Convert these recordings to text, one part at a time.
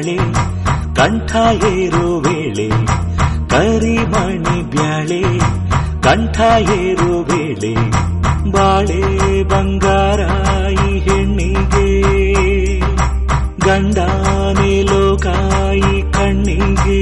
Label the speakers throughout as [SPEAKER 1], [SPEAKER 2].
[SPEAKER 1] ಬ್ಯಾಳೆ ಕಂಠ ಏರೋ ವೇಳೆ ಕರಿಮಣಿ ಬ್ಯಾಳೆ ಕಂಠ ಏರೋ ವೇಳೆ ಬಾಳೆ ಬಂಗಾರ ಈ ಹೆಣ್ಣಿಗೆ ಗಂಡಾನೆ ಲೋಕಾಯಿ ಕಣ್ಣಿಗೆ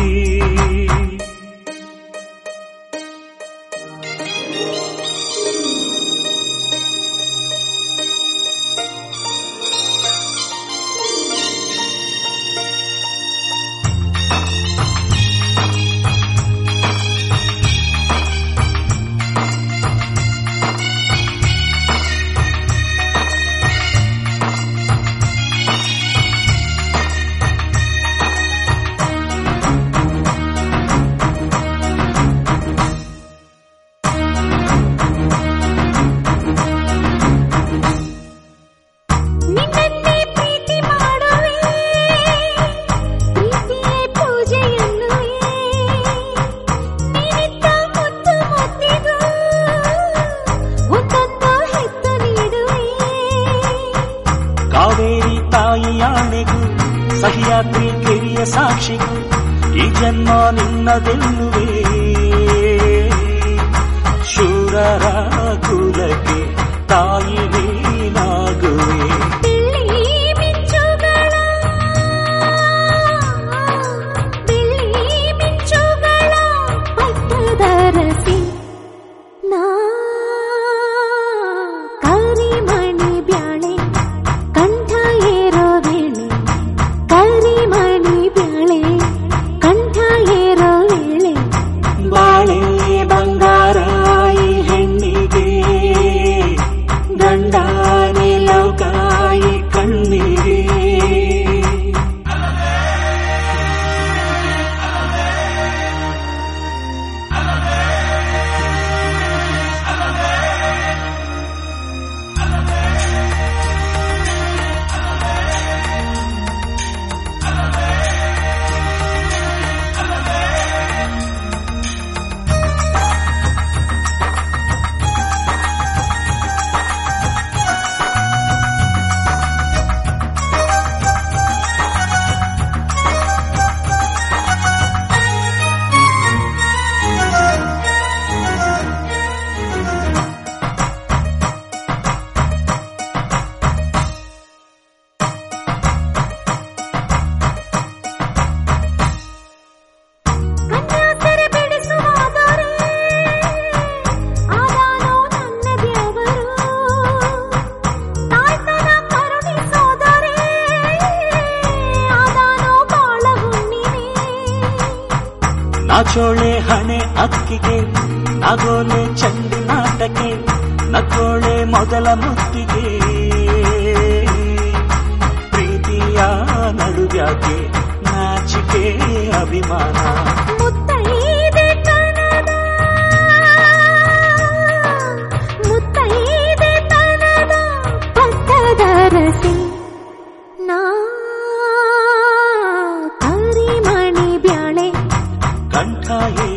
[SPEAKER 2] ನಿನ್ನನ್ನೇ ಪ್ರೀತಿ ಮಾಡುವೆ ಪ್ರೀತಿಯೇ ಪೂಜೆಯನ್ನುವೆ ನೀನಿತ್ತ ಮುತ್ತು ಮುತ್ತಿಗೂ ಒಂದೊಂದು ಹೆತ್ತು ನೀಡುವೆ
[SPEAKER 1] ಕಾವೇರಿ ತಾಯಿಯಾಣೆಗೂ ಸಹ್ಯಾದ್ರಿ ಕೆರಿಯ ಸಾಕ್ಷಿಗೂ ಈ ಜನ್ಮ ನಿನ್ನದೆನ್ನುವೆ ಶೂರರ ಕುಲಕ್ಕೆ ತಾಯಿ ನೀನಾಗುವೆ
[SPEAKER 2] ಬೆಳ್ಳಿ ಮಿಂಚುಗಳ ಬೆಳ್ಳಿ ಮಿಂಚುಗಳ ಪಟ್ಟದರಸಿ ನಾ ಕರಿಮಣಿ ಬ್ಯಾಳೆ ಕಂಠ ಏರೋ ವೇಳೆ ಕರಿಮಣಿ ಬ್ಯಾಳೆ ಕಂಠ ಏರೋ ವೇಳೆ
[SPEAKER 1] ಬಾಳೆ ಬಂಗಾರ ಈ ಹೆಣ್ಣಿಗೆ ಗಂಡಾನೆ ಲೋಕಾಯಿ ಕಣ್ಣಿಗೆ
[SPEAKER 2] ಕನ್ಯಾಸರೆ ಬಿಡಿಸುವಾದರೆ ಆದಾನೋ ನನ್ನ ದೇವರು ತಾಯ್ತನ ಕರುಣಿಸೋದರೆ ಆದಾನೋ ಬಾಳ ಹುಣ್ಣಿಮೆ
[SPEAKER 1] ನಾಚೋಳೆ ಹಣೆ ಅಕ್ಕಿಗೆ ನಗೋಲೆ ಚಂಡಿ ನಾಟಕ್ಕೆ ನಗೋಳೆ ಮೊದಲ ಮುತ್ತಿಗೆ ಪ್ರೀತಿಯ ನಡುವ್ಯಾಕೆ ನಾಚಿಕೆ ಅಭಿಮಾನ
[SPEAKER 2] ಮುತ್ತೈದೆ ತನದ ಮುತ್ತೈದೆ ತನದ ಪಕ್ಕದ ರಸಿ ನಾ ಕರಿಮಣಿ ಬ್ಯಾಳೆ
[SPEAKER 1] ಕಂಠ